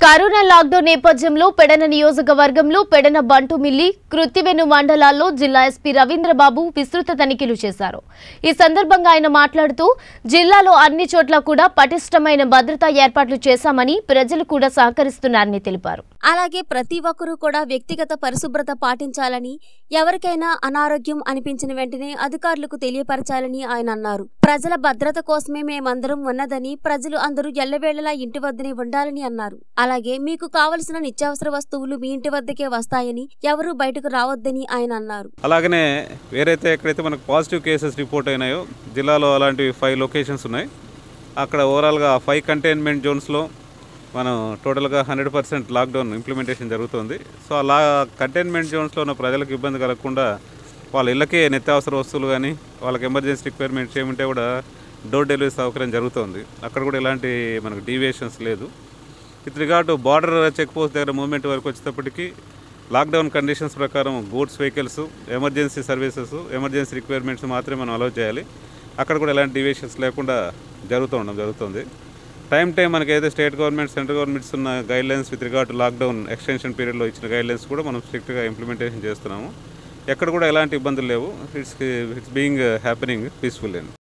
corona lockdown నేపథ్యంలో పెడన నియోజకవర్గంలో పెడన బంటుమిల్లి కృత్తివెను మండలాల్లో జిల్లా ఎస్పీ రవీంద్రబాబు విస్తృత తనిఖీలు చేశారు ఈ సందర్భంగా ఆయన మాట్లాడుతూ జిల్లాలో అన్ని చోట్ల కూడా పటిష్టమైన భద్రతా ఏర్పాట్లు చేశామని ప్రజలు కూడా సహకరిస్తున్నారని తెలిపారు అలాగే ప్రతి ఒక్కరూ కూడా వ్యక్తిగత పరిశుభ్రత పాటించాలని ఎవరికైనా అనారోగ్యం అనిపించిన వెంటనే అధికారులకు తెలియపరచాలని ఆయన అన్నారు ప్రజల భద్రత కోసమే మేమందరం ఉన్నదని ప్రజలు అందరూ ఎల్లవేళలా ఇంటి వద్దనే ఉండాలని అన్నారు అలాగే మీకు కావలసిన నిత్యావసర వస్తువులు మీ ఇంటి వద్దకే వస్తాయని ఎవరూ బయటకు రావద్దని ఆయన అన్నారు అలాగనే వేరైతే ఎక్కడైతే మనకు పాజిటివ్ కేసెస్ రిపోర్ట్ అయినాయో జిల్లాలో అలాంటివి ఫైవ్ లొకేషన్స్ ఉన్నాయి అక్కడ ఓవరాల్గా ఫైవ్ కంటైన్మెంట్ జోన్స్లో మనం టోటల్గా హండ్రెడ్ పర్సెంట్ లాక్డౌన్ ఇంప్లిమెంటేషన్ జరుగుతుంది సో అలా కంటైన్మెంట్ జోన్స్లో ఉన్న ప్రజలకు ఇబ్బంది కలగకుండా వాళ్ళ ఇళ్ళకే నిత్యావసర వస్తువులు కానీ వాళ్ళకి ఎమర్జెన్సీ రిక్వైర్మెంట్స్ ఏముంటే కూడా డోర్ డెలివరీ సౌకర్యం జరుగుతుంది అక్కడ కూడా ఎలాంటి మనకు డీవియేషన్స్ లేదు with regard border check post దగ్గర మూవ్మెంట్ వరకు వచ్చేటప్పటికి లాక్డౌన్ కండిషన్స్ ప్రకారం goods vehicles emergency services emergency requirements మాత్రమే మనం అలౌ చేయాలి అక్కడ కూడా ఎలాంటి డీవియేషన్స్ లేకుండా జరుగుతూ ఉండడం జరుగుతుంది టైం టైం మనకి ఏదైతే స్టేట్ గవర్నమెంట్ సెంట్రల్ గవర్నమెంట్స్ ఉన్న guidelines with regard lockdown extension పీరియడ్లో ఇచ్చిన గైడ్లైన్స్ కూడా మనం స్ట్రిక్ట్గా ఇంప్లిమెంటేషన్ చేస్తున్నాము ఎక్కడ కూడా ఎలాంటి ఇబ్బందులు లేవు it's it's being happening peaceful and